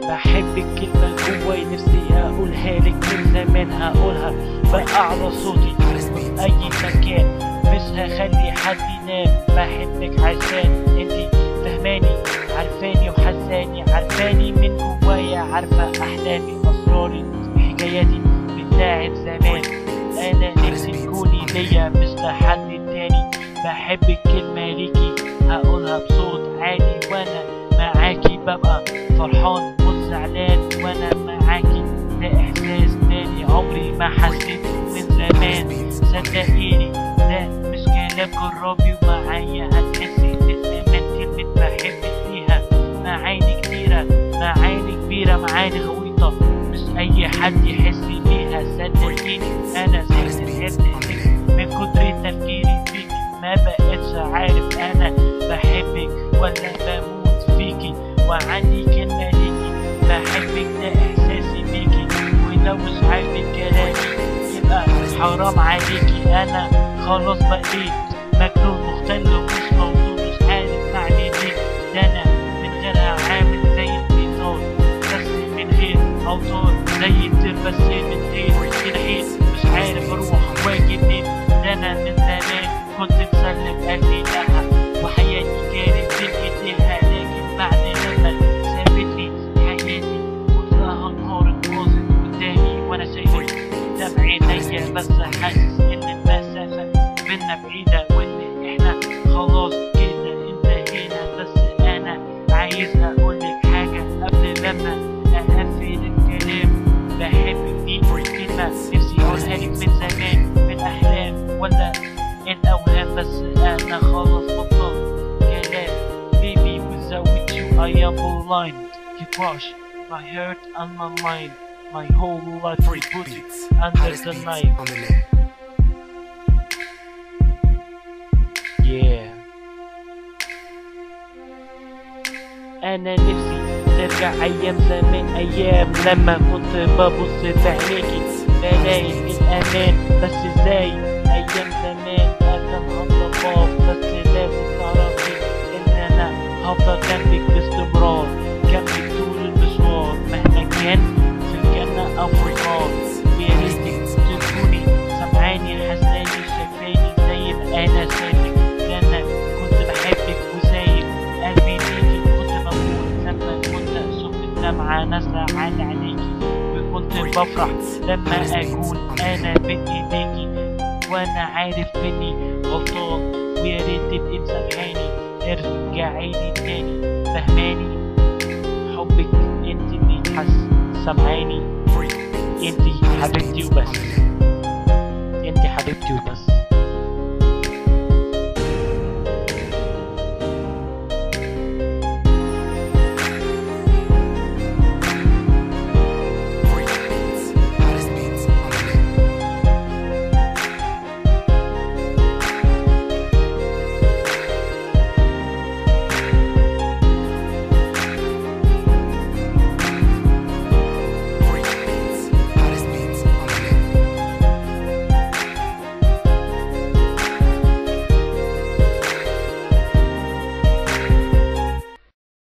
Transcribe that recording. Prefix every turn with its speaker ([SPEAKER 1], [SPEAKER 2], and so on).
[SPEAKER 1] بحبك كلمة جواي نفسي اقولها لك من زمان هقولها بأعلى صوتي في اي مكان مش هخلي حد ينام بحبك عشان انتي فهماني عارفاني وحساني عارفاني من جوايا عارفة احلامي اسراري حكاياتي بتاعت زمان انا نفسي تكوني ليا مش لحد تاني بحبك كلمة ليكي هقولها بصوت عالي وانا معاكي ببقى فرحان مش زعلان وانا معاكي ده احساس تاني عمري ما حسيته من زمان صدقيني ده مش كلام جربي ومعايا هتحسي بالامان كلمة بحبك فيها معاني كتيرة معاني كبيرة معاني غويطة مش اي حد يحس بيها صدقيني انا زهقت حبك من كتر تفكيري فيك ما بقتش عارف انا بحبك ولا بموت فيكي وعندي كلمة ليكي بحبك ده احساسي بيكي ولو مش عاجبك كلامي يبقى حرام عليكي انا خلاص بقيت مجنون مختل ومش موضوع مش عارف معني ليه ده انا من غيرها عامل زي البيطار بس من غير اوتار زي الطير بس من غير جناحين مش عارف اروح واجي منين ده انا من زمان كنت مسلم قلبي لها وحياتي كانت بين ايديها لكن بعد لما سابتني حياتي كلها انهارت باظت قدامي وانا شايفك قدام عينيا بس حاسس ان المسافة بينا بعيدة وان احنا خلاص كده انتهينا بس انا عايز اقولك حاجة قبل لما اقفل الكلام بحبك دي كلمة نفسي اقولها لك من زمان في الاحلام ولا الاوهام بس انا خلاص بطلت كلام baby without you I am blind you crush my heart and my mind my whole life put
[SPEAKER 2] Beats.
[SPEAKER 1] under
[SPEAKER 2] Hottest
[SPEAKER 1] the
[SPEAKER 2] beats
[SPEAKER 1] knife
[SPEAKER 2] on the net.
[SPEAKER 1] yeah انا نفسي ترجع ايام زمان ايام لما كنت ببص في عينيكي بلاقي الامان بس ازاي ايام زمان كان هضباب بس لازم تعرفي ان انا هفضل جنبك باستمرار جنبك طول المشوار مهما كان في الجنة او في النار ويا ريتك تكوني سامعاني حساني شايفاني زي ما انا شايفك ده انا كنت بحبك وسايب قلبي ليكي كنت بموت لما كنت اشوف الدمعة نازلة على عينيكي وكنت بفرح لما اكون انا بين ايديكي وانا عارف اني غلطان ويا ريت تبقي مسامحاني ارجعي لي تاني فهماني حبك انت اللي يتحس سامعاني انت حبيبتي وبس انت حبيبتي وبس